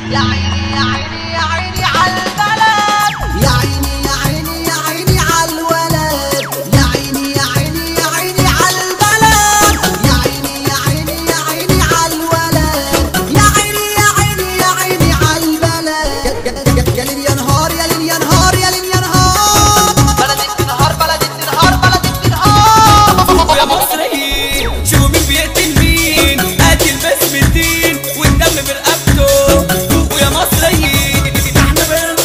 يا عيني يا عيني يا عيني عالبلد يا عيني يا عيني يا عيني عالولد يا عيني يا عيني يا عيني عالبلد يا عيني يا عيني يا عيني عالولد يا عيني يا عيني يا عيني عالبلد يا ليل يا نهار يا ليل يا نهار يا ليل يا نهار بلد النهار بلد النهار بلد النهار يا مصريين شوفوا مين بيقتل مين قاتل باسم الدين والدم برقبته ويا مصريين احنا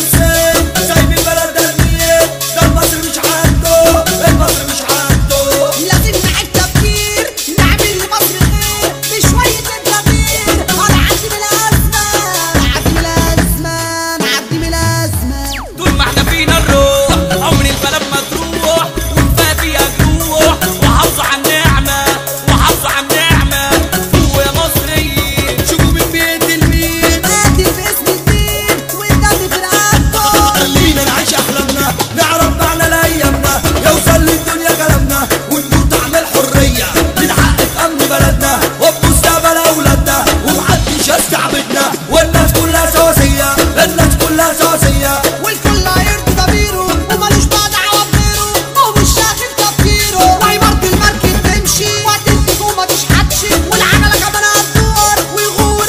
بنسين سايبين بلد الدين ده المصري مش عنده المصري مش عنده لازم نعيد تفكير نعمل لمصر خير بشوية التغيير هنعدي من الأزمة نعدي من الأزمة نعدي من الأزمة طول ما احنا فينا الروح عمر البلد ما تروح وكفايه فيها جروح وحافظوا على النعمه وحافظوا على النعمه ويا مصريين شوفوا مين بيقتل مين قاتل باسم الدين والدم في رقبته خلينا نعيش احلامنا نعرف معنى لايامنا يوصل للدنيا كلامنا ونكون طعم الحريه بنحقق امن بلدنا وبمستقبل اولادنا ومحدش يستعبدنا والناس كلها سواسيه الناس كلها سواسيه والكل هيرضي ضميره ومالوش بقى دعوة بغيره هو مش شاغل تفكيره وهيمرضي المركب تمشي وقت الحكومة تشحتش والعملة كمان هتدور ويغور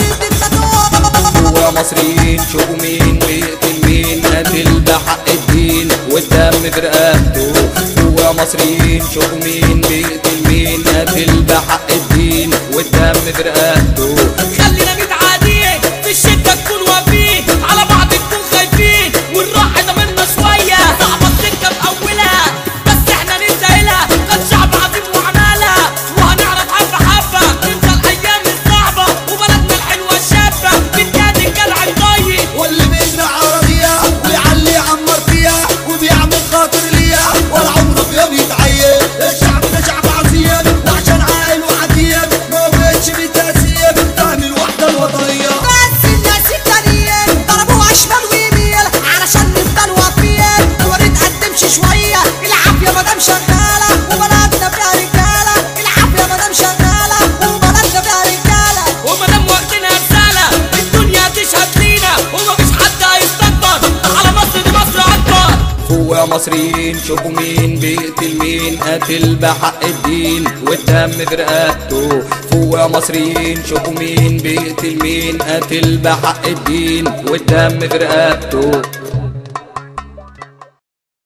الدكتاتور ويا مصريين شوفوا مين بيقتل مين قاتل بحق الدين والدم في رقبته ويا مصريين شوفوا مين بيقتل مين قاتل بحق الدين والدم في رقبته خلينا متعادين في الشدة نكون واقفين على بعض نكون خايفين والراحة ده منا شوية صعبة السكة في أولها بس احنا ننتهيلها كان شعب عظيم وعمالة وهنعرف حبة حبة ننسى الأيام الصعبة وبلدنا الحلوة الشابة بالجاد الجدع الطيب واللي بيزرع عربيه ويعلي يعمر فيها وبيعمل خاطر ليها ولا عمره في يوم يتعين الشعب ده شعب عظيم وعشان عاقل وحكيم ما بقتش بالتأثير فاهم الوحده الوطنيه بس الناس التانيين ضربوها شمال ويمين علشان نفضل واقفين وريت قدمش شوية العافية مدام شغالة وبلدنا فيها رجالة العافية مدام شغالة وبلدنا فيها رجالة ومادام وقتنا رسالة الدنيا تشهد لينا ومفيش حد هيستكبر على مصر دي مصر أكبر فوق يا مصريين شوفوا مين بيقتل مين قاتل بحق الدين والدم في رقبته فوق يا مصريين شوفوا مين بيقتل مين قاتل بحق الدين والدم في رقبته